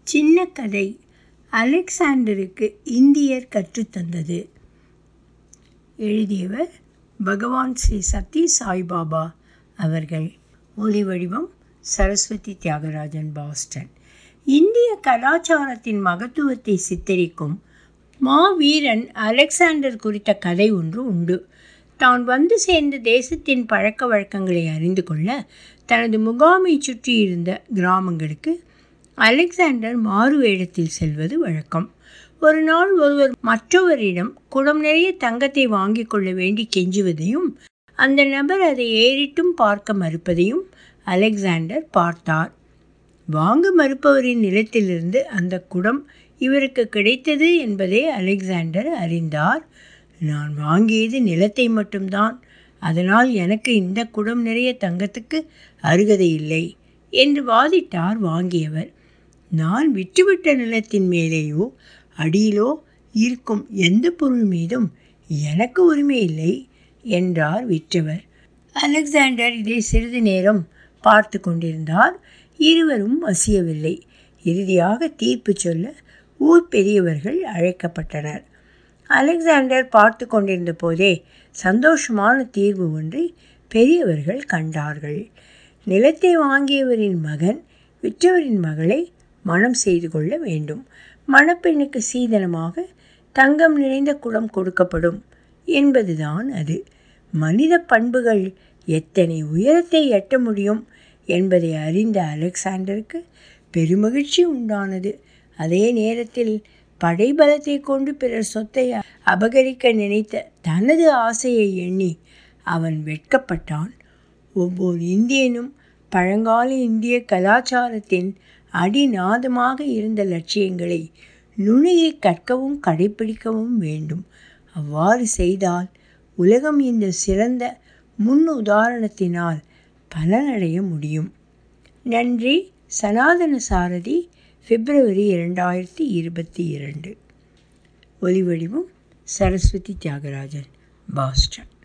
சின்ன கதை அலெக்சாண்டருக்கு இந்தியர் கற்றுத்தந்தது எழுதியவர் பகவான் ஸ்ரீ சத்ய சாய்பாபா அவர்கள் ஒலி வடிவம் சரஸ்வதி தியாகராஜன் பாஸ்டன் இந்திய கலாச்சாரத்தின் மகத்துவத்தை சித்தரிக்கும் மாவீரன் அலெக்சாண்டர் குறித்த கதை ஒன்று உண்டு தான் வந்து சேர்ந்த தேசத்தின் பழக்க வழக்கங்களை அறிந்து கொள்ள தனது முகாமை சுற்றியிருந்த கிராமங்களுக்கு அலெக்சாண்டர் மாறு வேடத்தில் செல்வது வழக்கம் ஒரு நாள் ஒருவர் மற்றவரிடம் குடம் நிறைய தங்கத்தை வாங்கி கொள்ள வேண்டி கெஞ்சுவதையும் அந்த நபர் அதை ஏறிட்டும் பார்க்க மறுப்பதையும் அலெக்சாண்டர் பார்த்தார் வாங்க மறுப்பவரின் நிலத்திலிருந்து அந்த குடம் இவருக்கு கிடைத்தது என்பதை அலெக்சாண்டர் அறிந்தார் நான் வாங்கியது நிலத்தை மட்டும்தான் அதனால் எனக்கு இந்த குடம் நிறைய தங்கத்துக்கு அருகதை இல்லை என்று வாதிட்டார் வாங்கியவர் நான் விற்றுவிட்ட நிலத்தின் மேலேயோ அடியிலோ இருக்கும் எந்த பொருள் மீதும் எனக்கு உரிமை இல்லை என்றார் விற்றவர் அலெக்சாண்டர் இதை சிறிது நேரம் பார்த்து கொண்டிருந்தார் இருவரும் வசியவில்லை இறுதியாக தீர்ப்பு சொல்ல ஊர் பெரியவர்கள் அழைக்கப்பட்டனர் அலெக்சாண்டர் பார்த்து கொண்டிருந்த போதே சந்தோஷமான தீர்வு ஒன்றை பெரியவர்கள் கண்டார்கள் நிலத்தை வாங்கியவரின் மகன் விற்றவரின் மகளை மனம் செய்து கொள்ள வேண்டும் மணப்பெண்ணுக்கு சீதனமாக தங்கம் நிறைந்த குடம் கொடுக்கப்படும் என்பதுதான் அது மனித பண்புகள் எத்தனை உயரத்தை எட்ட முடியும் என்பதை அறிந்த அலெக்சாண்டருக்கு பெருமகிழ்ச்சி உண்டானது அதே நேரத்தில் படைபலத்தை கொண்டு பிறர் சொத்தை அபகரிக்க நினைத்த தனது ஆசையை எண்ணி அவன் வெட்கப்பட்டான் ஒவ்வொரு இந்தியனும் பழங்கால இந்திய கலாச்சாரத்தின் அடிநாதமாக இருந்த லட்சியங்களை நுணுகி கற்கவும் கடைப்பிடிக்கவும் வேண்டும் அவ்வாறு செய்தால் உலகம் இந்த சிறந்த முன் உதாரணத்தினால் பலனடைய முடியும் நன்றி சனாதன சாரதி பிப்ரவரி இரண்டாயிரத்தி இருபத்தி இரண்டு ஒலிவடிவம் சரஸ்வதி தியாகராஜன் பாஸ்டன்